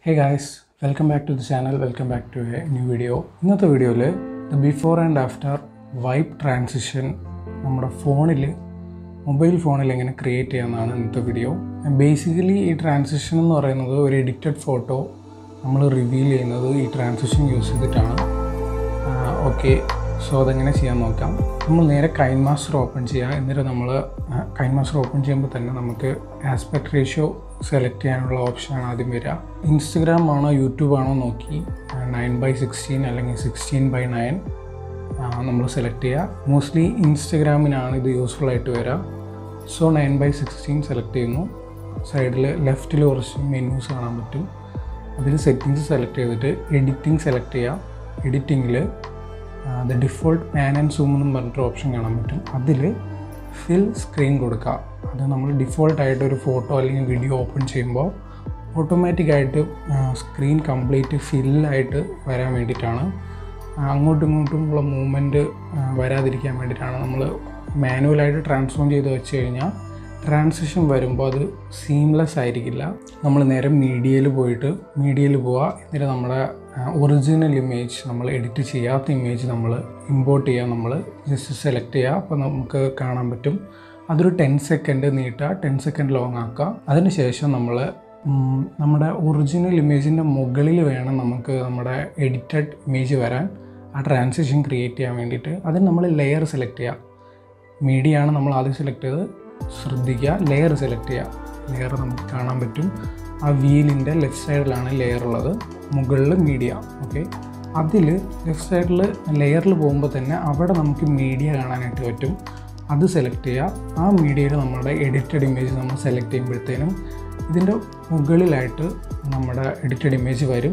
hey guys welcome back to the channel welcome back to a new video ഇന്നത്തെ വീഡിയോയിൽ the before and after wipe transition നമ്മുടെ ഫോണിൽ mobile ഫോണിൽ എങ്ങനെ create ചെയ്യാമെന്നാണ് ഇന്നത്തെ വീഡിയോ ബേസിക്കലി ഈ ട്രാൻസിഷൻ എന്ന് പറയുന്നത് ഒരു എഡിറ്റഡ് ഫോട്ടോ നമ്മൾ റിവീൽ ചെയ്യുന്നത് ഈ ട്രാൻസിഷൻ യൂസ് ചെയ്തിട്ടാണ് ഓക്കെ സോ അതെങ്ങനെ ചെയ്യാൻ നോക്കാം നമ്മൾ നേരെ കൈൻ മാസ്റ്റർ ഓപ്പൺ ചെയ്യുക എന്നിട്ട് നമ്മൾ കൈൻ മാസ്റ്റർ ഓപ്പൺ ചെയ്യുമ്പോൾ തന്നെ നമുക്ക് ആസ്പെക്ട് റേഷ്യോ സെലക്ട് ചെയ്യാനുള്ള ഓപ്ഷനാണ് ആദ്യം വരിക ഇൻസ്റ്റഗ്രാം ആണോ യൂട്യൂബ് ആണോ നോക്കി നയൻ ബൈ സിക്സ്റ്റീൻ അല്ലെങ്കിൽ സിക്സ്റ്റീൻ ബൈ നയൻ നമ്മൾ സെലക്ട് ചെയ്യുക മോസ്റ്റ്ലി ഇൻസ്റ്റഗ്രാമിനാണ് ഇത് യൂസ്ഫുൾ ആയിട്ട് വരിക so nine by sixteen select ചെയ്യുന്നു സൈഡിൽ ലെഫ്റ്റിൽ കുറച്ച് മെനൂസ് കാണാൻ പറ്റും അതിൽ സെറ്റിങ്സ് സെലക്ട് ചെയ്തിട്ട് എഡിറ്റിംഗ് സെലക്ട് ചെയ്യുക എഡിറ്റിങ്ങിൽ the default pan and zoom എന്ന് പറഞ്ഞിട്ട് ഓപ്ഷൻ കാണാൻ പറ്റും അതിൽ ഫിൽ സ്ക്രീൻ കൊടുക്കുക അത് നമ്മൾ ഡിഫോൾട്ടായിട്ട് ഒരു ഫോട്ടോ അല്ലെങ്കിൽ വീഡിയോ ഓപ്പൺ ചെയ്യുമ്പോൾ ഓട്ടോമാറ്റിക്കായിട്ട് സ്ക്രീൻ കംപ്ലീറ്റ് ഫില്ലായിട്ട് വരാൻ വേണ്ടിയിട്ടാണ് അങ്ങോട്ടും ഇങ്ങോട്ടും ഉള്ള മൂവ്മെൻറ്റ് വരാതിരിക്കാൻ വേണ്ടിയിട്ടാണ് നമ്മൾ മാനുവലായിട്ട് ട്രാൻസ്ഫോം ചെയ്ത് വെച്ച് കഴിഞ്ഞാൽ ട്രാൻസിഷൻ വരുമ്പോൾ അത് സീംലെസ് ആയിരിക്കില്ല നമ്മൾ നേരെ മീഡിയയിൽ പോയിട്ട് മീഡിയയിൽ പോവുക എന്നിട്ട് നമ്മുടെ ഒറിജിനൽ ഇമേജ് നമ്മൾ എഡിറ്റ് ചെയ്യാത്ത ഇമേജ് നമ്മൾ ഇമ്പോർട്ട് ചെയ്യുക നമ്മൾ ജസ്റ്റ് സെലക്ട് ചെയ്യുക അപ്പോൾ നമുക്ക് കാണാൻ പറ്റും അതൊരു ടെൻ സെക്കൻഡ് നീട്ടുക ടെൻ സെക്കൻഡ് ലോങ് ആക്കുക അതിനുശേഷം നമ്മൾ നമ്മുടെ ഒറിജിനൽ ഇമേജിൻ്റെ മുകളിൽ വേണം നമുക്ക് നമ്മുടെ എഡിറ്റഡ് ഇമേജ് വരാൻ ആ ട്രാൻസിഷൻ ക്രിയേറ്റ് ചെയ്യാൻ വേണ്ടിയിട്ട് അതിന് നമ്മൾ ലെയർ സെലക്ട് ചെയ്യുക മീഡിയ ആണ് നമ്മൾ ആദ്യം സെലക്ട് ചെയ്ത് ശ്രദ്ധിക്കുക ലെയർ സെലക്ട് ചെയ്യുക ലെയർ നമുക്ക് കാണാൻ പറ്റും ആ വീലിൻ്റെ ലെഫ്റ്റ് സൈഡിലാണ് ലെയർ ഉള്ളത് മുകളിൽ മീഡിയ ഓക്കെ അതിൽ ലെഫ്റ്റ് സൈഡിൽ ലെയറിൽ പോകുമ്പോൾ തന്നെ അവിടെ നമുക്ക് മീഡിയ കാണാനായിട്ട് പറ്റും അത് സെലക്ട് ചെയ്യുക ആ മീഡിയയിൽ നമ്മുടെ എഡിറ്റഡ് ഇമേജ് നമ്മൾ സെലക്ട് ചെയ്യുമ്പോഴത്തേനും ഇതിൻ്റെ മുകളിലായിട്ട് നമ്മുടെ എഡിറ്റഡ് ഇമേജ് വരും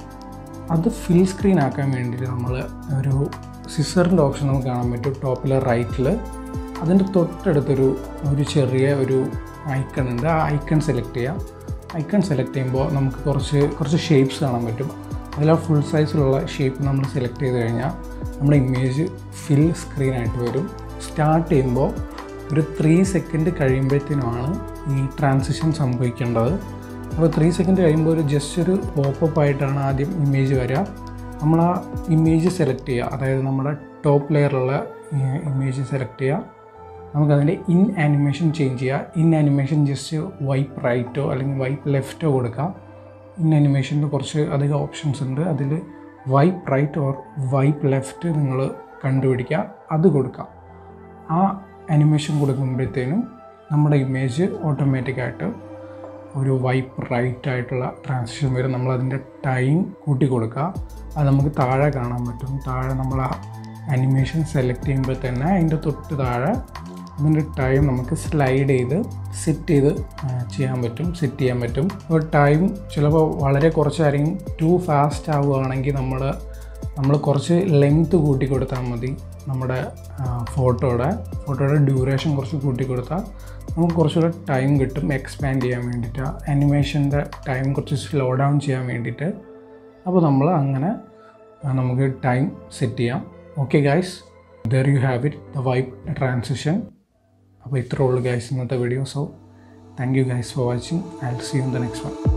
അത് ഫിൽ സ്ക്രീൻ ആക്കാൻ വേണ്ടിയിട്ട് നമ്മൾ ഒരു സിസറിൻ്റെ ഓപ്ഷൻ നമുക്ക് കാണാൻ പറ്റും ടോപ്പിൽ റൈറ്റിൽ അതിൻ്റെ തൊട്ടടുത്തൊരു ഒരു ചെറിയ ഒരു ഐക്കൺ ഉണ്ട് ആ ഐക്കൺ സെലക്ട് ചെയ്യുക ഐക്കൺ സെലക്ട് ചെയ്യുമ്പോൾ നമുക്ക് കുറച്ച് കുറച്ച് ഷേപ്സ് കാണാൻ പറ്റും അതിൽ ആ ഫുൾ സൈസിലുള്ള ഷേപ്പ് നമ്മൾ സെലക്ട് ചെയ്ത് കഴിഞ്ഞാൽ നമ്മുടെ ഇമേജ് ഫിൽ സ്ക്രീനായിട്ട് വരും സ്റ്റാർട്ട് ചെയ്യുമ്പോൾ ഒരു ത്രീ സെക്കൻഡ് കഴിയുമ്പോഴത്തേനുമാണ് ഈ ട്രാൻസിഷൻ സംഭവിക്കേണ്ടത് അപ്പോൾ ത്രീ സെക്കൻഡ് കഴിയുമ്പോൾ ഒരു ജസ്റ്റ് ഒരു പോപ്പപ്പ് ആയിട്ടാണ് ആദ്യം ഇമേജ് വരിക നമ്മൾ ആ ഇമേജ് സെലക്ട് ചെയ്യുക അതായത് നമ്മുടെ ടോപ്പ് ലെയറുള്ള ഇമേജ് സെലക്ട് ചെയ്യുക നമുക്കതിൻ്റെ ഇൻ ആനിമേഷൻ ചേഞ്ച് ചെയ്യുക ഇൻ ആനിമേഷൻ ജസ്റ്റ് വൈപ്പ് റൈറ്റോ അല്ലെങ്കിൽ വൈപ്പ് ലെഫ്റ്റോ കൊടുക്കാം ഇൻ ആനിമേഷനിൽ കുറച്ച് അധികം ഓപ്ഷൻസ് ഉണ്ട് അതിൽ wipe right or wipe left നിങ്ങൾ കണ്ടുപിടിക്കുക അത് കൊടുക്കാം ആ അനിമേഷൻ കൊടുക്കുമ്പോഴത്തേനും നമ്മുടെ ഇമേജ് ഓട്ടോമാറ്റിക്കായിട്ട് ഒരു വൈപ്പ് റൈറ്റ് ആയിട്ടുള്ള ട്രാൻസിഷൻ വരും നമ്മൾ അതിൻ്റെ ടൈം കൂട്ടി കൊടുക്കുക അത് നമുക്ക് താഴെ കാണാൻ പറ്റും താഴെ നമ്മൾ ആ അനിമേഷൻ സെലക്ട് ചെയ്യുമ്പോൾ തന്നെ അതിൻ്റെ തൊട്ട് താഴെ അതിൻ്റെ ടൈം നമുക്ക് സ്ലൈഡ് ചെയ്ത് സെറ്റ് ചെയ്ത് ചെയ്യാൻ പറ്റും സെറ്റ് ചെയ്യാൻ പറ്റും അപ്പോൾ ടൈം ചിലപ്പോൾ വളരെ കുറച്ചായിരിക്കും ടു ഫാസ്റ്റ് ആവുകയാണെങ്കിൽ നമ്മൾ നമ്മൾ കുറച്ച് ലെങ്ത്ത് കൂട്ടി കൊടുത്താൽ മതി നമ്മുടെ ഫോട്ടോയുടെ ഫോട്ടോയുടെ ഡ്യൂറേഷൻ കുറച്ച് കൂട്ടി കൊടുത്താൽ നമുക്ക് കുറച്ചുകൂടെ ടൈം കിട്ടും എക്സ്പാൻഡ് ചെയ്യാൻ വേണ്ടിയിട്ട് അനിമേഷൻ്റെ ടൈം കുറച്ച് സ്ലോ ഡൗൺ ചെയ്യാൻ വേണ്ടിയിട്ട് അപ്പോൾ നമ്മൾ അങ്ങനെ നമുക്ക് ടൈം സെറ്റ് ചെയ്യാം okay guys there you have it the wipe transition അപ്പോൾ ഇത്രേ ഉള്ളൂ ഗൈസ് ഇന്നത്തെ video so thank you guys for watching I will see you in the next one